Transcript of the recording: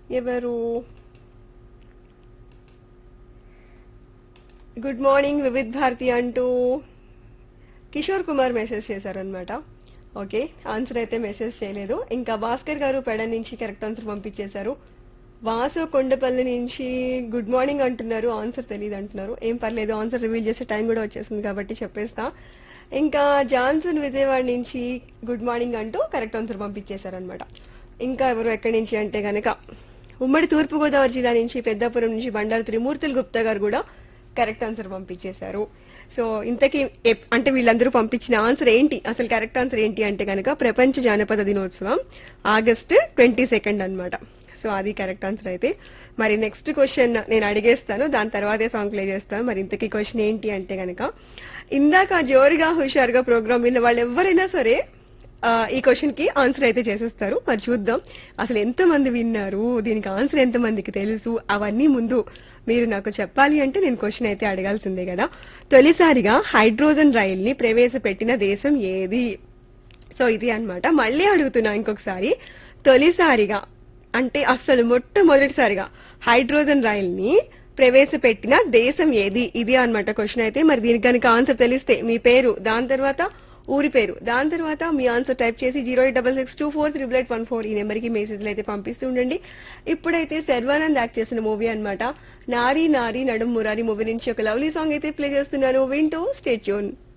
ఎవరు good morning Vividh Bharati అంటూ Kishore Kumar message చేశారనమాట ఓకే ఆన్సర్ అయితే మెసేజ్ చేయలేదు ఇంకా భాస్కర్ గారు పెడ నుంచి కరెక్ట్ ఆన్సర్ పంపించేశారు వాసు కొండపల్లి నుంచి గుడ్ మార్నింగ్ అంటున్నారు ఆన్సర్ తెలియదు అంటున్నారు ఏం పర్లేదు ఆన్సర్ రివీల్ చేసే టైం కూడా వచ్చేసింది కాబట్టి చెప్పేస్తా ఇంకా జాన్సన్ విజయవాడ నుంచి గుడ్ మార్నింగ్ అంటూ కరెక్ట్ ఆన్సర్ పంపించేశారనమాట ఇంకా ఎవరు ఎక్కడి నుంచి అంటే గనక ఉమ్మడి తూర్పుగోదావరి జిల్లా నుంచి పెద్దాపురం నుంచి బండారు త్రిమూర్తులు గుప్తా గారు కూడా కరెక్ట్ ఆన్సర్ పంపించేశారు సో ఇంతకీ ఎప్- అంటే వీళ్ళందరూ పంపించిన ఆన్సర్ ఏంటి అసలు కరెక్ట్ ఆన్సర్ ఏంటి అంటే కనుక ప్రపంచ జానపద దినోత్సవం ఆగస్ట్ ట్వంటీ సెకండ్ అనమాట సో అది కరెక్ట్ ఆన్సర్ అయితే మరి నెక్స్ట్ క్వశ్చన్ నేను అడిగేస్తాను దాని తర్వాతే సాంగ్ ప్లే చేస్తాను మరి ఇంతకీ క్వశ్చన్ ఏంటి అంటే కనుక ఇందాక జోరుగా హుషారుగా ప్రోగ్రామ్ విన్న వాళ్ళు ఎవరైనా సరే ఆ, ఈ క్వశ్చన్ కి ఆన్సర్ అయితే చేసేస్తారు మరి చూద్దాం అసలు ఎంత మంది విన్నారు దీనికి ఆన్సర్ ఎంత మందికి తెలుసు అవన్నీ ముందు మీరు నాకు చెప్పాలి అంటే నేను క్వశ్చన్ అయితే అడగాల్సిందే కదా తొలిసారిగా హైడ్రోజన్ రైల్ ని ప్రవేశపెట్టిన దేశం ఏది సో ఇది అన్నమాట మళ్ళీ అడుగుతున్నా ఇంకొకసారి తొలిసారిగా అంటే అసలు మొట్టమొదటిసారిగా హైడ్రోజన్ రైల్ ని ప్రవేశపెట్టిన దేశం ఏది ఇది అన్నమాట క్వశ్చన్ అయితే మరి దీనికి కనుక ఆన్సర్ తెలిస్తే మీ పేరు దాని తర్వాత ఊరి పేరు దాని తర్వాత మీ ఆన్సర్ టైప్ చేసి zero eight double six two four triple eight one four ఈ నెంబర్కి మెసేజ్లు అయితే పంపిస్తూ ఉండండి ఇప్పుడైతే శర్వానంద్ యాక్ట్ చేసిన మూవీ అన్నమాట నారీ నారీ నడుం మురారి మూవీ నుంచి ఒక లవ్లీ సాంగ్ అయితే ప్లే చేస్తున్నాను వింటూ స్టేట్యూన్